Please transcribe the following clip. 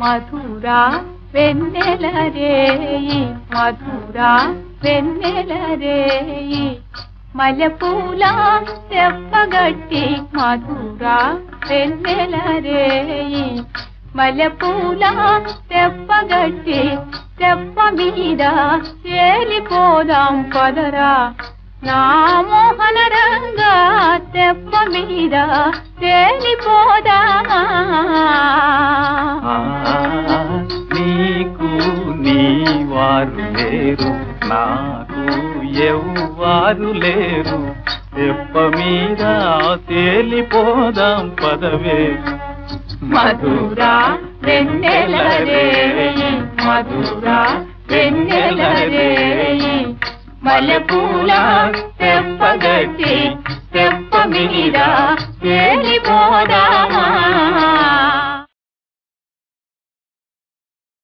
మధురా వెన్నెల రేయి మధురా వెన్నెల రేయి మల్లెపూల తెప్పగట్టి మధురా వెన్నెల రేయి మల్లెపూల తెప్పగట్టి తెప్ప మీద తేలిపోదాం పదరా నా మోహన రంగా తెప్ప మీద తేలిపోదా ఆ, నీకు నీ వారు లేరు నాకు ఎవ్వారు లేరు తెప్ప మీద తేలిపోదాం పదవే మధురా వెన్నెల రేయి మధురా వెన్నెల రేయి మల్లెపూల తెప్పగట్టి తెప్ప మీద తేలిపోదా